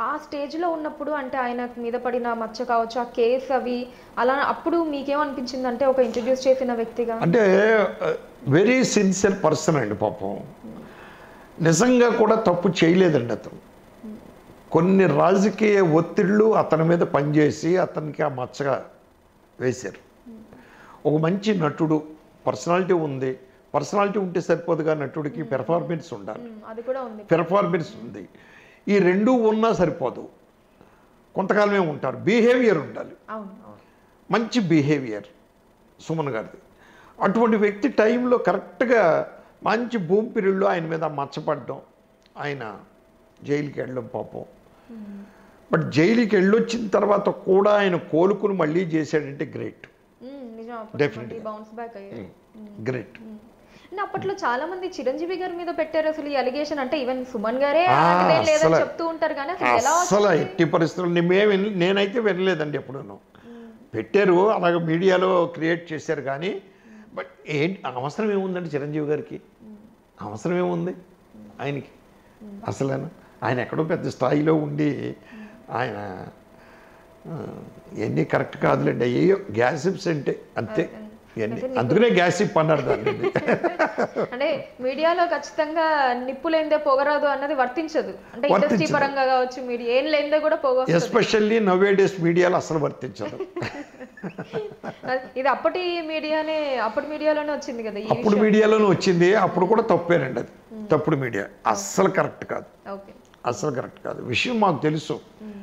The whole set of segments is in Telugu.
ఆ స్టేజ్లో ఉన్నప్పుడు అంటే ఆయన మీద పడిన మచ్చ కావచ్చు ఆ కేసు అవి అలా అప్పుడు మీకేమనిపించింది అంటే ఒక ఇంట్రడ్యూస్ చేసిన వ్యక్తిగా అంటే వెరీ సిన్సియర్ పర్సన్ అండి పాపం నిజంగా కూడా తప్పు చేయలేదండి అతను కొన్ని రాజకీయ ఒత్తిళ్ళు అతని మీద పనిచేసి అతనికి ఆ మచ్చగా వేశారు ఒక మంచి నటుడు పర్సనాలిటీ ఉంది పర్సనాలిటీ ఉంటే సరిపోదుగా నటుడికి పెర్ఫార్మెన్స్ ఉండాలి ఉమ్, అది కూడా ఉంది పెర్ఫార్మెన్స్ ఉంది ఈ రెండు ఉన్నా సరిపోదు కొంతకాలమే ఉంటారు బిహేవియర్ ఉండాలి అవును అవును మంచి బిహేవియర్ సుమన్ గారిది అటువంటి వ్యక్తి టైంలో కరెక్ట్గా మంచి భూమి పీరియడ్లో ఆయన మీద మచ్చపడడం ఆయన జైలుకి వెళ్ళడం పాపం బట్ జైలుకి వెళ్ళొచ్చిన తర్వాత కూడా ఆయన కోలుకుని మళ్ళీ చేశాడంటే గ్రేట్ ఉమ్, నిజం Definitely. బౌన్స్ బ్యాక్ అయ్యారు గ్రేట్ అంటే అప్పట్లో చాలా మంది చిరంజీవి గారి మీద పెట్టారు అసలు ఈ అలిగేషన్ అంటే ఈవెన్ సుమన్ గారే ఆ, అలాంటిదేం లేదని అసలు- చెప్తూ ఉంటారు కానీ అసలు ఎలా అస్సలు ఎట్టి పరిస్థితుల్లో మేము నేనైతే వినలేదండి ఎప్పుడూను పెట్టారు అలాగ మీడియాలో క్రియేట్ చేశారు కానీ బట్ ఏంటి అవసరం ఏముందండి చిరంజీవి గారికి అవసరం ఏముంది ఆయనకి అసలు ఆయన ఎక్కడో పెద్ద స్థాయిలో ఉండి ఆయన ఆ, ఇవన్నీ కరెక్ట్ కాదులేండి అయ్యో గ్యాసిప్స్ అంటే అంతే ఇవన్నీ అందుకనే గ్యాసిప్ అన్నారు దాన్ని అంటే మీడియాలో ఖచ్చితంగా నిప్పు లేనిదే పొగరాదు అన్నది వర్తించదు అంటే ఇండస్ట్రీ వర్తించదు. పరంగా కావచ్చు మీడియా ఏం లేనిదే కూడా పొగ వస్తుంది. ఎస్పెషల్లీ నవే డేస్ మీడియాలో అసలు వర్తించదు ఇది అప్పటి మీడియానే అప్పటి మీడియాలోనే వచ్చింది కదా ఈ అప్పుడు మీడియాలోనే వచ్చింది అప్పుడు కూడా తప్పేనండి అది తప్పుడు మీడియా అస్సలు కరెక్ట్ కాదు ఓకే అస్సలు కరెక్ట్ కాదు విషయం మాకు తెలుసు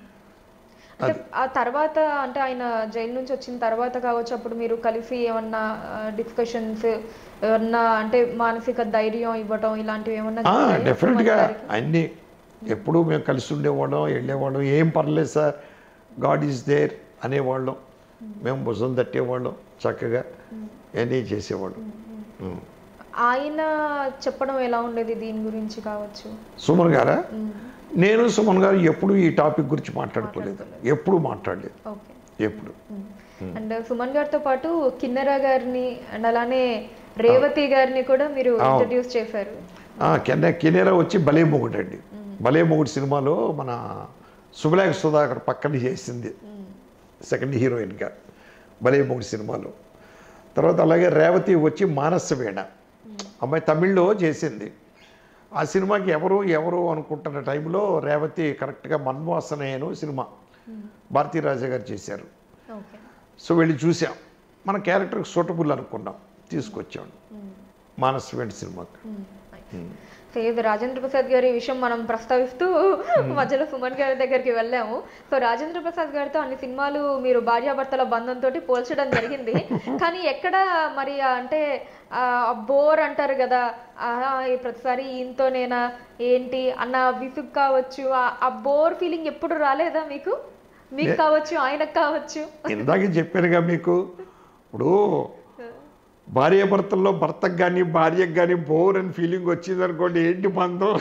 అంటే ఆ తర్వాత అంటే ఆయన జైలు నుంచి వచ్చిన తర్వాత కావచ్చు అప్పుడు మీరు కలిసి ఏమన్నా డిస్కషన్స్ ఏమన్నా అంటే మానసిక ధైర్యం ఇవ్వటం ఇలాంటివి ఏమన్నా జరిగాయా? డెఫినెట్గా సుమన్ గారికి? అన్నీ ఎప్పుడూ మేము కలిసి ఉండేవాళ్ళం వెళ్ళేవాళ్ళం ఏం పర్లేదు సార్ గాడ్ ఈజ్ దేర్ అనేవాళ్ళం మేము భుజం తట్టేవాళ్ళం చక్కగా అన్నీ చేసేవాళ్ళం ఉం. ఆయన చెప్పడం ఎలా ఉండేది దీని గురించి కావచ్చు సుమన్ గారా మ్మ్. నేను సుమన్ గారు ఎప్పుడు ఈ టాపిక్ గురించి మాట్లాడుకోలేదు ఎప్పుడు మాట్లాడలేదు ఓకే ఎప్పుడు అండ్ సుమన్ గారితో పాటు కిన్నెర గారిని అండ్ అలానే రేవతి గారిని కూడా మీరు ఇంట్రడ్యూస్ చేశారు ఆ, కెన్న కెనేరా వచ్చి భలే మొగుడు అండి భలే మొగుడు సినిమాలో మన శుభలేఖ సుధాకర్ పక్కన చేసింది సెకండ్ హీరోయిన్గా భలే మొగుడు సినిమాలో తర్వాత అలాగే రేవతి వచ్చి మానస వీణ అమ్మాయి తమిళ్లో చేసింది ఆ సినిమాకి ఎవరు ఎవరు అనుకుంటున్న టైంలో రేవతి కరెక్ట్గా మన్వాసనేను సినిమా భారతీ రాజా గారు చేశారు ఓకే సో వెళ్ళి చూసాం మన క్యారెక్టర్కి సూటబుల్ అనుకున్నాం తీసుకొచ్చాం మానస వీణ సినిమాకి సో ఇది రాజేంద్ర ప్రసాద్ గారి విషయం మనం ప్రస్తావిస్తూ మధ్యలో సుమన్ గారి దగ్గరికి వెళ్ళాము సో రాజేంద్ర ప్రసాద్ గారితో అన్ని సినిమాలు మీరు భార్యాభర్తల బంధంతో పోల్చడం జరిగింది కానీ ఎక్కడ మరి ఆ అంటే బోర్ అంటారు కదా ఆహా, ఈ ప్రతిసారి ఈయనతోనేనా ఏంటి అన్న విసుగు కావచ్చు ఆ- ఆ బోర్ ఫీలింగ్ ఎప్పుడు రాలేదా మీకు మీకు కావచ్చు ఆయనకు కావచ్చు ఇందాక చెప్పానుగా మీకు ఇప్పుడు భార్యాభర్తల్లో భర్తకు కానీ భార్యకు కానీ బోర్ అని ఫీలింగ్ వచ్చింది అనుకోండి ఏంటి బంధం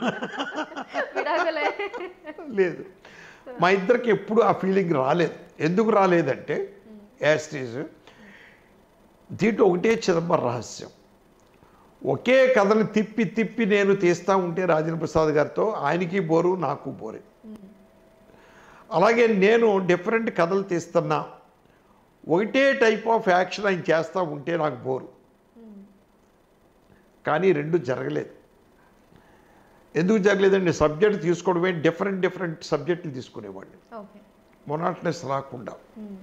విడాకులే లేదు మా ఇద్దరికి ఎప్పుడు ఆ ఫీలింగ్ రాలేదు ఎందుకు రాలేదంటే యాస్టీజ్ దీంట్లో ఒకటే చిదంబర రహస్యం ఒకే కథను తిప్పి తిప్పి నేను తీస్తూ ఉంటే రాజేంద్ర ప్రసాద్ గారితో ఆయనకి బోరు నాకు బోరే అలాగే నేను డిఫరెంట్ కథలు తీస్తున్నా ఒకటే టైప్ ఆఫ్ యాక్షన్ ఆయన చేస్తూ ఉంటే నాకు బోరు కానీ రెండు జరగలేదు ఎందుకు జరగలేదండి సబ్జెక్ట్ తీసుకోవడమే డిఫరెంట్ డిఫరెంట్ సబ్జెక్టులు తీసుకునేవాడిని ఓకే మొనాట్నెస్ రాకుండా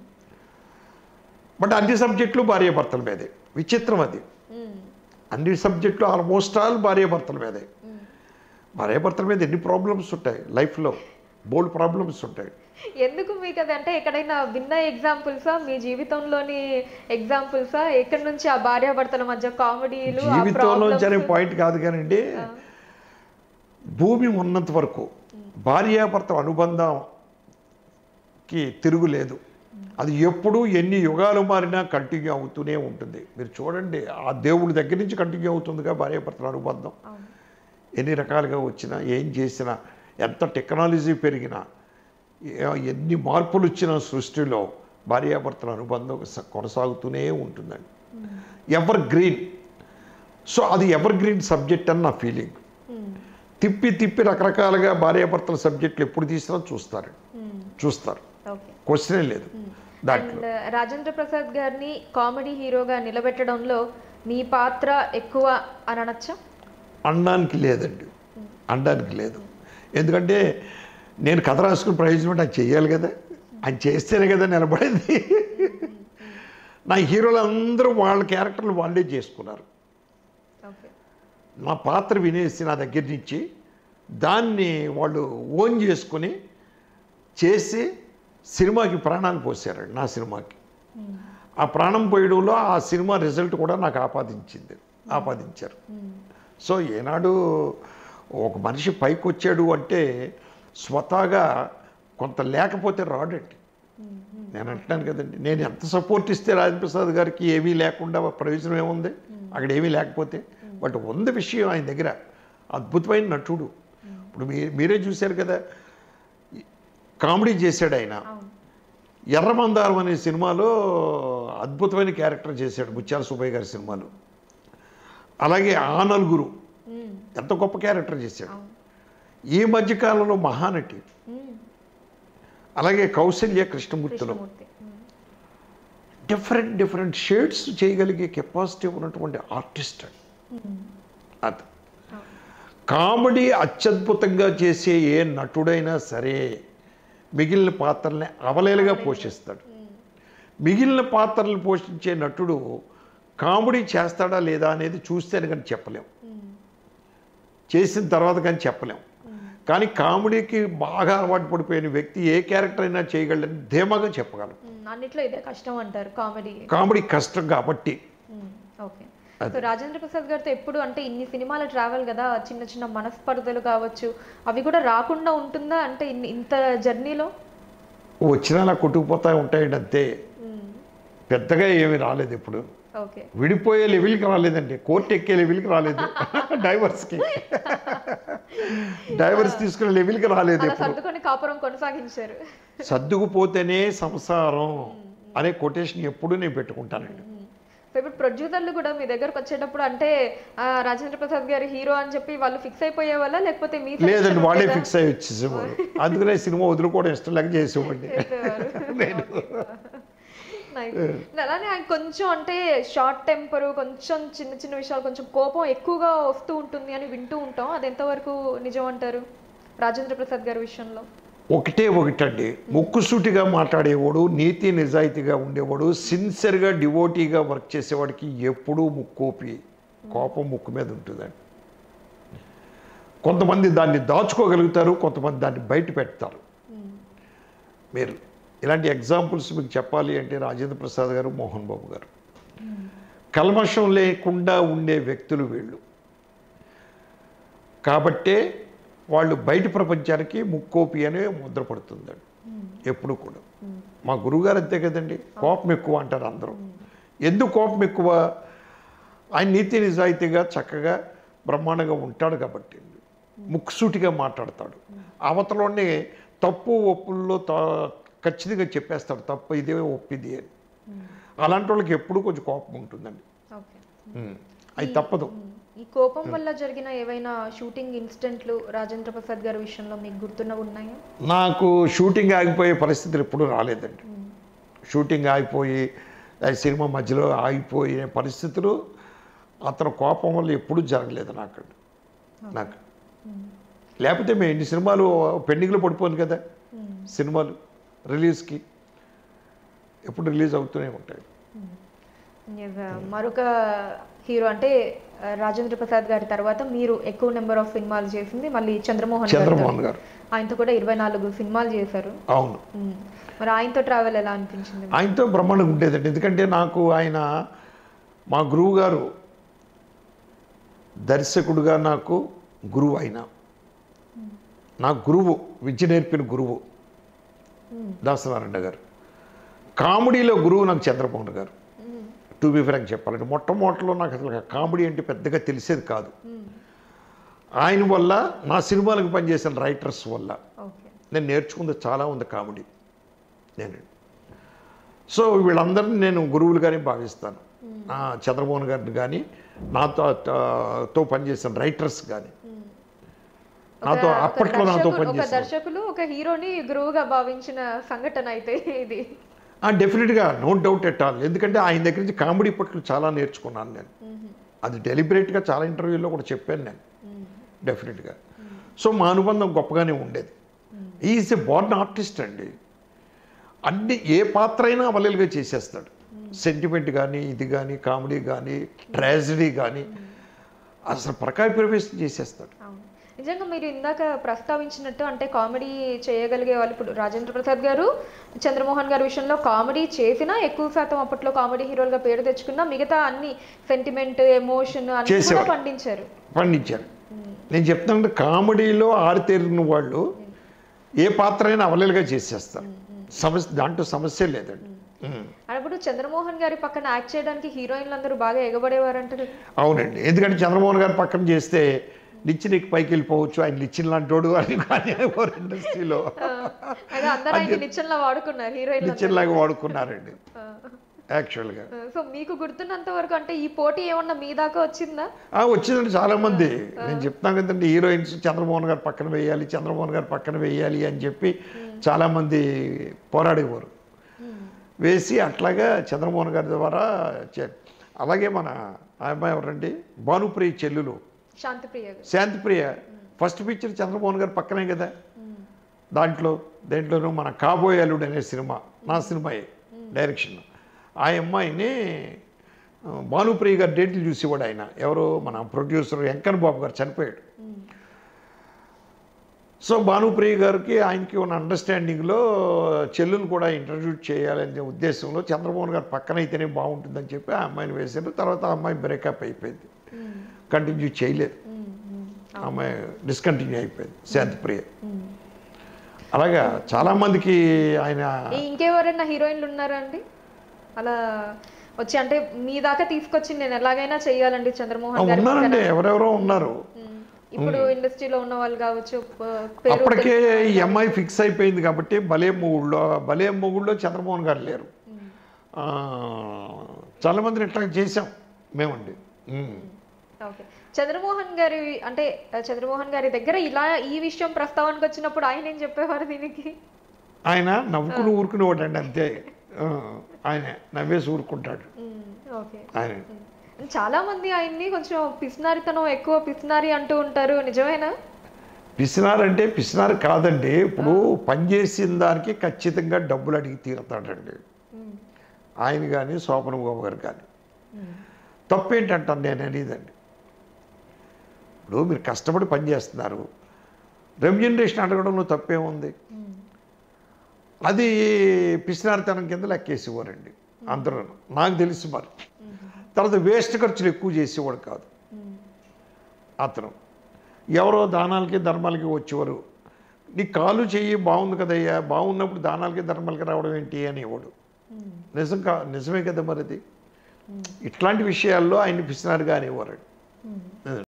బట్ అన్ని సబ్జెక్టులు భార్యాభర్తల మీదే విచిత్రం అది అన్ని సబ్జెక్టులు ఆల్మోస్ట్ ఆల్ భార్యాభర్తల మీదే భార్యాభర్తల మీద ఎన్ని ప్రాబ్లమ్స్ ఉంటాయి లైఫ్లో బోల్డ్ ప్రాబ్లమ్స్ ఉంటాయి ఎందుకు మీకు అది అంటే ఎక్కడైనా విన్న ఎగ్జాంపుల్సా మీ జీవితంలోని ఎగ్జాంపుల్సా ఎక్కడి నుంచి ఆ భార్యాభర్తల మధ్య కామెడీలు ఆ జీవితంలోంచి అనే problems? పాయింట్ కాదు కానండి భూమి ఉన్నంత వరకు భార్యాభర్త అనుబంధంకి తిరుగులేదు అది ఎప్పుడు ఎన్ని యుగాలు మారినా కంటిన్యూ అవుతూనే ఉంటుంది మీరు చూడండి ఆ దేవుడి దగ్గర నుంచి కంటిన్యూ అవుతుందిగా భార్యాభర్తల అనుబంధం అవును. ఎన్ని రకాలుగా వచ్చినా ఏం చేసినా ఎంత టెక్నాలజీ పెరిగినా ఏ- ఎన్ని మార్పులు వచ్చిన సృష్టిలో భార్యాభర్తల అనుబంధం స- కొనసాగుతూనే ఉంటుందండి ఎవర్ గ్రీన్ సో అది ఎవర్ గ్రీన్ సబ్జెక్ట్ అని నా ఫీలింగ్ తిప్పి తిప్పి రకరకాలుగా భార్యాభర్తల సబ్జెక్టులు ఎప్పుడు తీసినా చూస్తారు చూస్తారు ఓకే క్వశ్చనే లేదు దాంట్లో అండ్ రాజేంద్ర ప్రసాద్ గారిని కామెడీ హీరోగా నిలబెట్టడంలో మీ పాత్ర ఎక్కువ అని అనొచ్చా అనడానికి లేదండి అనడానికి లేదు ఎందుకంటే నేను కథ రాసుకుని ప్రయోజనం నాకు చేయాలి కదా ఆయన చేస్తేనే కదా నిలబడింది నా హీరోలు అందరూ వాళ్ళ క్యారెక్టర్లు వాళ్ళే చేసుకున్నారు ఓకే నా పాత్ర వినేసి నా దగ్గర నుంచి దాన్ని వాళ్ళు ఓన్ చేసుకుని చేసి సినిమాకి ప్రాణాలు పోసారండి నా సినిమాకి ఆ ప్రాణం పోయడంలో ఆ సినిమా రిజల్ట్ కూడా నాకు ఆపాదించింది ఆపాదించారు సో ఏనాడు ఒక మనిషి పైకి వచ్చాడు అంటే స్వతహాగా కొంత లేకపోతే రాడండి నేను అంటున్నాను కదండి నేను ఎంత సపోర్ట్ ఇస్తే రాజప్రసాద్ గారికి ఏమీ లేకుండా ప్రయోజనం ఏముంది అక్కడ ఏమీ లేకపోతే బట్ ఉంది విషయం ఆయన దగ్గర అద్భుతమైన నటుడు ఇప్పుడు మీ మీరే చూశారు కదా కామెడీ చేశాడు ఆయన అవును ఎర్రమందారం అనే సినిమాలో అద్భుతమైన క్యారెక్టర్ చేశాడు ముత్యాల సుబ్బయ్య గారి సినిమాలో అలాగే ఆ నలుగురు మ్మ్. ఎంత గొప్ప క్యారెక్టర్ చేశాడు అవును ఈ మధ్యకాలంలో మహానటి మ్మ్. అలాగే కౌశల్య కృష్ణమూర్తిలో కృష్ణమూర్తి మ్మ్. డిఫరెంట్ డిఫరెంట్ షేడ్స్ చేయగలిగే కెపాసిటీ ఉన్నటువంటి ఆర్టిస్ట్ అండి మ్మ్. అది కామెడీ అత్యద్భుతంగా చేసే ఏ నటుడైనా సరే మిగిలిన పాత్రల్ని అవలేలుగా పోషిస్తాడు మిగిలిన పాత్రలు పోషించే నటుడు కామెడీ చేస్తాడా లేదా అనేది చూస్తేనే కానీ చెప్పలేం మ్మ్. చేసిన తర్వాత కానీ చెప్పలేం కానీ కామెడీకి బాగా అలవాటు పడిపోయిన వ్యక్తి ఏ క్యారెక్టర్ అయినా చేయగలని ధీమాగా చెప్పగలం మ్మ్. అన్నిట్లో ఇదే కష్టం అంటారు కామెడీ కామెడీ కష్టం కాబట్టి మ్మ్. ఓకే అది. సో రాజేంద్ర ప్రసాద్ గారితో ఎప్పుడు అంటే ఇన్ని సినిమాలు ట్రావెల్ కదా చిన్న చిన్న మనస్పర్ధలు కావచ్చు అవి కూడా రాకుండా ఉంటుందా అంటే ఇన్ని ఇంత జర్నీలో వచ్చినా అలా కొట్టుకుపోతూ ఉంటాయండి అంతే మ్మ్. పెద్దగా ఏమీ రాలేదు ఇప్పుడు ఓకే విడిపోయే లెవెల్కి రాలేదండి కోర్టు ఎక్కే లెవెల్కి రాలేదు డైవర్స్కి డైవర్స్ తీసుకునే లెవెల్కి రాలేదు అలా ఎప్పుడు సర్దుకొని కాపురం కొనసాగించారు సర్దుకుపోతేనే సంసారం అనే కొటేషన్ ఎప్పుడు నేను పెట్టుకుంటానండి మ్మ్. సో ఇప్పుడు ప్రొడ్యూసర్లు కూడా మీ దగ్గరకు వచ్చేటప్పుడు అంటే ఆ, రాజేంద్ర ప్రసాద్ గారి హీరో అని చెప్పి వాళ్ళు ఫిక్స్ అయిపోయే వాళ్ళ లేకపోతే మీ లేదండి suggestion వాళ్ళే ఉండేదా? ఫిక్స్ అయ్యి వచ్చేసేవారు అందుకనే సినిమా వదులుకోవడం ఇష్టం లేక చేసేవాడిని చేసేవారు. నేను Nice. అలానే ఆయన కొంచెం అంటే షార్ట్ టెంపర్ కొంచెం చిన్న చిన్న విషయాలు కొంచెం కోపం ఎక్కువగా వస్తూ ఉంటుంది అని వింటూ ఉంటాం అది ఎంతవరకు నిజం అంటారు రాజేంద్ర ప్రసాద్ గారి విషయంలో ఒకటే ఒకటండి ముక్కుసూటిగా మాట్లాడేవాడు నీతి నిజాయితీగా ఉండేవాడు సిన్సియర్గా డివోటీగా వర్క్ చేసేవాడికి ఎప్పుడూ ముక్కోపి కోపం ముక్కు మీద ఉంటుందండి కొంతమంది దాన్ని దాచుకోగలుగుతారు కొంతమంది దాన్ని బయట పెడతారు మీరు ఇలాంటి ఎగ్జాంపుల్స్ మీకు చెప్పాలి అంటే రాజేంద్ర ప్రసాద్ గారు మోహన్ బాబు గారు కల్మషం లేకుండా ఉండే వ్యక్తులు వీళ్ళు కాబట్టే వాళ్ళు బయట ప్రపంచానికి ముక్కోపి అనే ముద్ర పడుతుందండి ఎప్పుడు కూడా మా గురువుగారు అంతే కదండి కోపం ఎక్కువ అంటారు అందరూ ఎందుకు కోపం ఎక్కువ ఆయన నీతి నిజాయితీగా చక్కగా బ్రహ్మాండంగా ఉంటాడు కాబట్టి ముక్కుసూటిగా మాట్లాడతాడు అవతలోనే తప్పు ఒప్పుల్లో త- ఖచ్చితంగా చెప్పేస్తాడు తప్పు ఇదే ఒప్పు ఇది అని అలాంటి వాళ్ళకి ఎప్పుడు కొంచెం కోపం ఉంటుందండి ఓకే ఉమ్. అది తప్పదు ఈ కోపం వల్ల జరిగిన ఏవైనా షూటింగ్ ఇన్సిడెంట్లు రాజేంద్ర ప్రసాద్ గారి విషయంలో మీకు గుర్తున్నవి ఉన్నాయా నాకు షూటింగ్ ఆగిపోయే పరిస్థితులు ఎప్పుడూ రాలేదండి షూటింగ్ ఆగిపోయి ఆ సినిమా మధ్యలో ఆగిపోయే పరిస్థితులు అతను కోపం వల్ల ఎప్పుడూ జరగలేదు నాకు నాకు లేకపోతే మేము ఎన్ని సినిమాలు పెండింగ్లో పడిపోను కదా సినిమాలు రిలీజ్కి ఎప్పుడు రిలీజ్ అవుతూనే ఉంటాయి Yes, uh, మరొక హీరో అంటే uh, రాజేంద్ర ప్రసాద్ గారి తర్వాత మీరు ఎక్కువ నెంబర్ ఆఫ్ సినిమాలు చేసింది మళ్ళీ చంద్రమోహన్ గారితో. చంద్రమోహన్ గారు ఆయనతో కూడా ఇరవై నాలుగు సినిమాలు చేశారు అవును మ్మ్. మరి ఆయనతో ట్రావెల్ ఎలా అనిపించింది మీకు? ఆయనతో బ్రహ్మాండంగా ఉండేదండి ఎందుకంటే నాకు ఆయన మా గురువు గారు దర్శకుడుగా నాకు గురువు ఆయన నా గురువు విద్య నేర్పిన గురువు మ్మ్. దాసనారాయణ గారు కామెడీలో గురువు నాకు చంద్రమోహన్ గారు మ్మ్. టు బి ఫ్రాంక్ చెప్పాలంటే మొట్టమొదటిలో నాకు అసలు కామెడీ అంటే పెద్దగా తెలిసేది కాదు మ్మ్. ఆయన వల్ల నా సినిమాలకు పనిచేసిన రైటర్స్ వల్ల ఓకే నేను నేర్చుకుంది చాలా ఉంది కామెడీ నేను సో వీళ్ళందరినీ నేను గురువులుగానే భావిస్తాను ఆ, చంద్రమోహన్ గారిని కానీ నాతో తో- తో పనిచేసిన రైటర్స్ కానీ మ్మ్. నాతో ఒక అప్పట్లో నాతో దర్శకుడు- ఒక పనిచేస్తారు దర్శకులు ఒక హీరోని గురువుగా భావించిన సంఘటన అయితే ఇది డెఫినెట్గా నో డౌట్ ఎట్ ఆల్ ఎందుకంటే ఆయన దగ్గర నుంచి కామెడీ పట్లు చాలా నేర్చుకున్నాను నేను అది డెలిబరేట్గా చాలా ఇంటర్వ్యూలో కూడా చెప్పాను నేను డెఫినెట్గా సో మా అనుబంధం గొప్పగానే ఉండేది ఈజ్ ఎ బార్న్ ఆర్టిస్ట్ అండి అన్ని ఏ పాత్ర అయినా అవలీలుగా చేసేస్తాడు సెంటిమెంట్ కానీ ఇది కానీ కామెడీ కానీ ట్రాజడీ కానీ అసలు ప్రకాయ ప్రవేశం చేసేస్తాడు అవును నిజంగా మీరు ఇందాక ప్రస్తావించినట్టు అంటే కామెడీ చేయగలిగే వాళ్ళు ఇప్పుడు రాజేంద్ర ప్రసాద్ గారు చంద్రమోహన్ గారి విషయంలో కామెడీ చేసినా ఎక్కువ శాతం అప్పట్లో కామెడీ హీరోలుగా పేరు తెచ్చుకున్నా మిగతా అన్ని సెంటిమెంట్ ఎమోషన్ అన్ని కూడా చేసేవారు. పండించారు పండించారు నేను చెప్తానంటే కామెడీలో ఆరితేరిన వాళ్ళు ఏ పాత్ర అయినా అవలీలుగా చేసేస్తారు సమస్య దాంట్లో సమస్య లేదండి ఉమ్. అప్పుడు చంద్రమోహన్ గారి పక్కన యాక్ట్ చేయడానికి హీరోయిన్లు అందరూ బాగా ఎగబడేవారంటారు అవునండి ఎందుకంటే చంద్రమోహన్ గారు పక్కన చేస్తే నిచ్చిన ఎక్కి పైకి వెళ్ళిపోవచ్చు ఆయన నిచ్చిన లాంటోడు అని కానీ ఇండస్ట్రీలో అదే అందరూ ఆయన నిచ్చంలా వాడుకున్నారు హీరోయిన్లు నిచ్చెనలాగా వాడుకున్నారండి యాక్చువల్గా సో మీకు గుర్తున్నంత వరకు అంటే ఈ పోటీ ఏమన్నా మీ దాకా వచ్చిందా ఆ, వచ్చిందండి చాలా మంది నేను చెప్తాను కదండి హీరోయిన్స్ చంద్రమోహన్ గారు పక్కన వేయాలి చంద్రమోహన్ గారు పక్కన వేయాలి అని చెప్పి చాలా మంది పోరాడేవారు వేసి అట్లాగా చంద్రమోహన్ గారి ద్వారా చే- అలాగే మన ఆ అమ్మాయి ఎవరండి భానుప్రియ చెల్లులు శాంతిప్రియ గారు శాంతిప్రియ ఫస్ట్ పిక్చర్ చంద్రమోహన్ గారు పక్కనే కదా దాంట్లో దేంట్లోనూ మన కాబోయే అల్లుడు అనే సినిమా నా సినిమాయే డైరెక్షన్ ఆ అమ్మాయిని ఆ, భానుప్రియ గారు డేట్లు చూసేవాడు ఆయన ఎవరు మన ప్రొడ్యూసర్ వెంకన్న బాబు గారు చనిపోయాడు సో భానుప్రియ గారికి ఆయనకి ఉన్న అండర్స్టాండింగ్లో చెల్లును కూడా ఇంట్రడ్యూస్ చేయాలనే ఉద్దేశంలో చంద్రమోహన్ గారు పక్కన అయితేనే బాగుంటుందని చెప్పి ఆ అమ్మాయిని వేశారు తర్వాత ఆ అమ్మాయి బ్రేకప్ అయిపోయింది కంటిన్యూ చేయలేదు ఆ అమ్మాయి డిస్కంటిన్యూ అయిపోయింది శాంతిప్రియ అలాగా చాలామందికి ఆయన ఈ ఇంకెవరైనా హీరోయిన్లు ఉన్నారా అండి అలా వచ్చి అంటే మీ దాకా తీసుకొచ్చి నేను ఎలాగైనా చెయ్యాలండి ఆ, చంద్రమోహన్ గారి ఉన్నారండి ఎవరెవరో ఉన్నారు ఉమ్. ఇప్పుడు ఇండస్ట్రీలో ఉన్న వాళ్ళు కావచ్చు ప- పేరు అప్పటికే ఈ అమ్మాయి ఫిక్స్ అయిపోయింది కాబట్టి భలే మొగుళ్ళో భలే మొగుళ్ళో చంద్రమోహన్ గారు లేరు ఆ, చాలా మందిని ఇట్లా చేసాం మేమండి ఉమ్. ఓకే చంద్రమోహన్ గారి అంటే ఆ, చంద్రమోహన్ గారి దగ్గర ఇలా ఈ విషయం ప్రస్తావనకు వచ్చినప్పుడు ఆయన ఏం చెప్పేవారు దీనికి ఆయన నవ్వుకుని ఊరుకునేవాడు అండి అంతే ఆ, ఆయన నవ్వేసి ఊరుకుంటాడు ఉమ్, ఓకే ఆయన చాలా మంది ఆయన్ని కొంచెం పిసినారితనం ఎక్కువ పిసినారి అంటూ ఉంటారు నిజమేనా పిసినారు అంటే పిసినారు కాదండి ఇప్పుడు పనిచేసిన దానికి ఖచ్చితంగా డబ్బులు అడిగి తీరుతాడండి ఉమ్, ఆయన కానీ శోభన బాబు గారు కానీ తప్పేంటంటాను నేను అనేదండి ఇప్పుడు మీరు కష్టపడి పని చేస్తున్నారు రెమ్యునరేషన్ అడగడంలో తప్పేముంది ఉమ్, అది పిసినారితనం కింద లెక్కేసేవారండి అందరూ నాకు తెలుసు మరి తర్వాత వేస్ట్ ఖర్చులు ఎక్కువ చేసేవాడు కాదు ఉమ్, అతను ఎవరో దానాలకి ధర్మాలకి వచ్చేవారు నీ కాలు చెయ్యి బాగుంది కదయ్యా బాగున్నప్పుడు దానాలకి ధర్మాలకి రావడం ఏంటి అనేవాడు ఉమ్, నిజం కా నిజమే కదా మరి అది ఇట్లాంటి విషయాల్లో ఆయన పిసినారుగా అనేవారు ఉమ్.